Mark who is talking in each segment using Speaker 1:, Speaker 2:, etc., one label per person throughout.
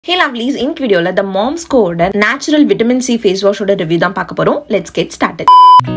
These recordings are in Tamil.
Speaker 1: ஹே லவ்லீஸ் இன்னைக்கு வீடியோவில் த மாம்ஸ்கோட நேச்சுரல் விட்டமின் சி ஃபேஸ் வாஷோட ரிவ்யூ தான் பார்க்க போகிறோம் லெட்ஸ் கெட் ஸ்டார்டட்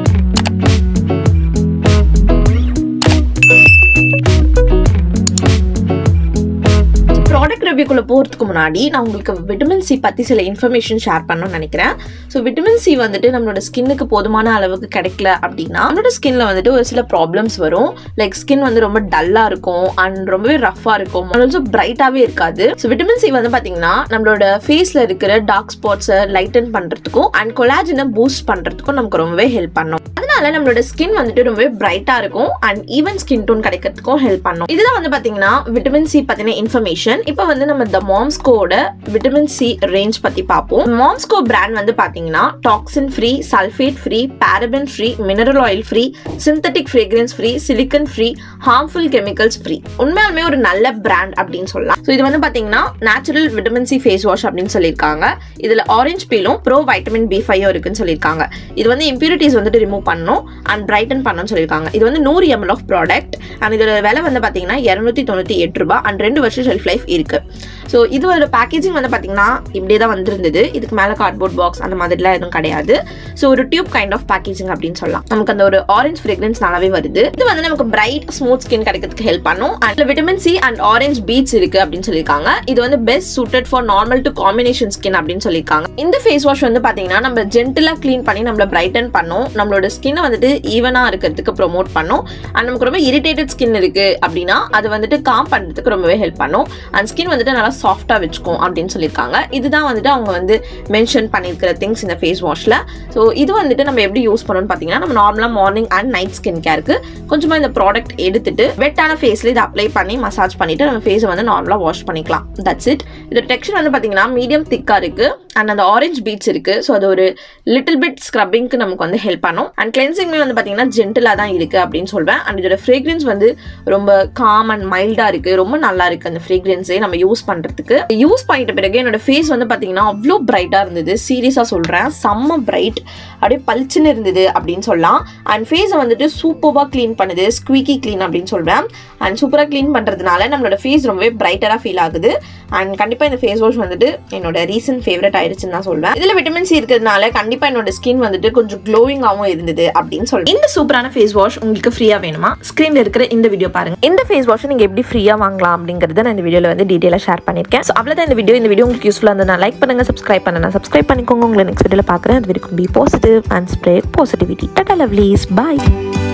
Speaker 1: ப்ராடக்ட் ரிவ்யூக்குள்ள போகிறதுக்கு முன்னாடி நான் உங்களுக்கு விட்டமின் சி பற்றி சில இன்ஃபர்மேஷன் ஷேர் பண்ணணும்னு நினைக்கிறேன் ஸோ விட்டமின் சி வந்துட்டு நம்மளோட ஸ்கின்னுக்கு போதுமான அளவுக்கு கிடைக்கல அப்படின்னா நம்மளோட ஸ்கின்ல வந்துட்டு ஒரு சில ப்ராப்ளம்ஸ் வரும் லைக் ஸ்கின் வந்து ரொம்ப டல்லாக இருக்கும் அண்ட் ரொம்பவே ரஃப்பாக இருக்கும் ஆல்சோ பிரைட்டாகவே இருக்காது ஸோ விட்டமின் சி வந்து பார்த்தீங்கன்னா நம்மளோட ஃபேஸில் இருக்கிற டார்க் ஸ்பாட்ஸை லைட்டன் பண்ணுறதுக்கும் அண்ட் கொலாஜனை பூஸ்ட் பண்ணுறதுக்கும் நமக்கு ரொம்பவே ஹெல்ப் பண்ணும் அதனால நம்மளோட ஸ்கின் வந்துட்டு ரொம்பவே பிரைட்டாக இருக்கும் அண்ட் ஈவன் ஸ்கின் டோன் கிடைக்கிறதுக்கும் ஹெல்ப் பண்ணும் இதுதான் வந்து பார்த்தீங்கன்னா விட்டமின் சி பற்றின இன்ஃபர்மேஷன் இப்போ வந்து நம்ம த மாம்ஸ்கோட விட்டமின் சி ரேஞ்ச் பற்றி பார்ப்போம் மாம்ஸ்கோ பிராண்ட் வந்து பார்த்தீங்கன்னா toxin free sulphate free paraben free mineral oil free synthetic fragrance free silicone free harmful chemicals free உண்மையாலுமே ஒரு நல்ல பிராண்ட் அப்படின்னு சொல்லலாம் ஸோ இது வந்து பார்த்தீங்கன்னா natural vitamin C face wash அப்படின்னு சொல்லியிருக்காங்க இதில் ஆரஞ்சு பீலும் ப்ரோ வைட்டமின் பி ஃபைவ் இருக்குன்னு சொல்லியிருக்காங்க இது வந்து இம்ப்யூரிட்டிஸ் வந்துட்டு ரிமூவ் பண்ணணும் அண்ட் பிரைட்டன் பண்ணணும்னு சொல்லியிருக்காங்க இது வந்து நூறு எம்எல் ஆஃப் ப்ராடக்ட் அண்ட் இதோட விலை வந்து பார்த்தீங்கன்னா இரநூத்தி தொண்ணூற்றி எட்டு ரூபாய் அண்ட் ரெண்டு வருஷம் ஷெல்ஃப் லைஃப் இருக்கு ஸோ இதோட பேக்கேஜிங் வந்து பார்த்தீங்கன்னா இப்படியே தான் வந்திருந்தது இதுக்கு மேலே கார்ட்போர்ட் பாக்ஸ் அந்த மாதிரிலாம் எதுவும் கிடையாது ஸோ ஒரு டியூப் கைண்ட் ஆஃப் பேக்கேஜிங் அப்படின்னு சொல்லலாம் நமக்கு அந்த ஒரு ஆரஞ்சு ஃப்ரேக்ரன்ஸ் நல்லாவே வருது இது வந்து நமக்கு பிரைட் ஸ்மூத் ஸ்கின் கிடைக்கிறதுக்கு ஹெல்ப் பண்ணும் and vitamin C and orange peels இருக்கு அப்படின்னு சொல்லியிருக்காங்க இது வந்து best suited for normal to combination skin அப்படின்னு சொல்லியிருக்காங்க இந்த ஃபேஸ் வாஷ் வந்து பார்த்தீங்கன்னா நம்ம ஜென்டலாக க்ளீன் பண்ணி நம்மள பிரைட்டன் பண்ணும் நம்மளோட ஸ்கின்னை வந்துட்டு ஈவனாக இருக்கிறதுக்கு ப்ரொமோட் பண்ணும் அண்ட் நமக்கு ரொம்ப இரிட்டேட்டட் ஸ்கின் இருக்கு அப்படின்னா அது வந்துட்டு காம் பண்ணுறதுக்கு ரொம்பவே ஹெல்ப் பண்ணும் அண்ட் ஸ்கின் வந்துட்டு நல்லா சாஃப்டாக வச்சுக்கும் அப்படின்னு சொல்லியிருக்காங்க இதுதான் வந்துட்டு அவங்க வந்து மென்ஷன் பண்ணியிருக்கிற திங்ஸ் இந்த ஃபேஸ் வாஷில் ஸோ இது வந்துட்டு நம்ம எப்படி யூஸ் பண்ணணும்னு பார்த்தீங்கன்னா நம்ம நார்மலாக மார்னிங் அண்ட் நைட் ஸ்கின் கேருக்கு கொஞ்சமாக இந்த ப்ராடக்ட் எடுத்துட்டு வெட்டான ஃபேஸில் இதை அப்ளை பண்ணி மசாஜ் பண்ணிட்டு நம்ம ஃபேஸை வந்து நார்மலாக வாஷ் பண்ணிக்கலாம் தட்ஸ் இட் இது டெக்ஸ்சர் வந்து பார்த்தீங்கன்னா மீடியம் திக்காக இருக்குது அண்ட் அந்த ஆரஞ்ச் பீட்ஸ் இருக்குது ஸோ அது ஒரு லிட்டில் பிட் ஸ்க்ரப்பிங்க்கு நமக்கு வந்து ஹெல்ப் பண்ணும் அண்ட் கிளென்சிங்மே வந்து பார்த்தீங்கன்னா ஜென்டலாக தான் இருக்குது அப்படின்னு சொல்வேன் அண்ட் இதோட ஃப்ரேக்ரன்ஸ் வந்து ரொம்ப காம் அண்ட் மைல்டாக இருக்குது ரொம்ப நல்லா இருக்குது அந்த ஃப்ரேக்ரன்ஸே நம்ம யூஸ் பண்ணுறதுக்கு யூஸ் பண்ணிட்ட பிறகு என்னோட ஃபேஸ் வந்து பார்த்தீங்கன்னா அவ்வளோ பிரைட்டாக இருந்தது சீரியஸாக சொல்கிறேன் செம்ம பிரைட் அப்படியே பளிச்சுன்னு இருந்தது அப்படின்னு சொல்லலாம் அண்ட் ஃபேஸை வந்துட்டு சூப்பராக க்ளீன் பண்ணுது ஸ்குவீக்கி க்ளீன் அப்படின்னு சொல்வேன் அண்ட் சூப்பராக க்ளீன் பண்ணுறதுனால நம்மளோட ஃபேஸ் ரொம்பவே பிரைட்டராக ஃபீல் ஆகுது அண்ட் கண்டிப்பாக இந்த ஃபேஸ் வாஷ் வந்துட்டு என்னோட ரீசன்ட் ஃபேவரட் ஆயிடுச்சுன்னு தான் சொல்வேன் இதில் விட்டமின் சி இருக்கிறதுனால கண்டிப்பாக என்னோட ஸ்கின் வந்துட்டு கொஞ்சம் க்ளோவிங்காகவும் இருந்தது அப்படின்னு சொல்லி இந்த சூப்பரான ஃபேஸ் வாஷ் உங்களுக்கு ஃப்ரீயாக வேணுமா ஸ்க்ரீனில் இருக்கிற இந்த வீடியோ பாருங்க இந்த ஃபேஸ் வாஷ் நீங்கள் எப்படி ஃப்ரீயாக வாங்கலாம் அப்படிங்கிறத நான் இந்த வீடியோவில் வந்து டீட்டெயிலாக ஷேர் பண்ணியிருக்கேன் ஸோ அவ்வளோதான் இந்த வீடியோ இந்த வீடியோ உங்களுக்கு யூஸ்ஃபுல்லாக இருந்தது லைக் பண்ணுங்க சப்ஸ்கிரைப் பண்ணுங்க சப்ஸ்கிரைப் பண்ணிக்கோங்க உங்களை நெக்ஸ்ட் வீடியோவில் பார்க்குறேன் அது வரைக்கும் be positive and spread positivity tata lovelies bye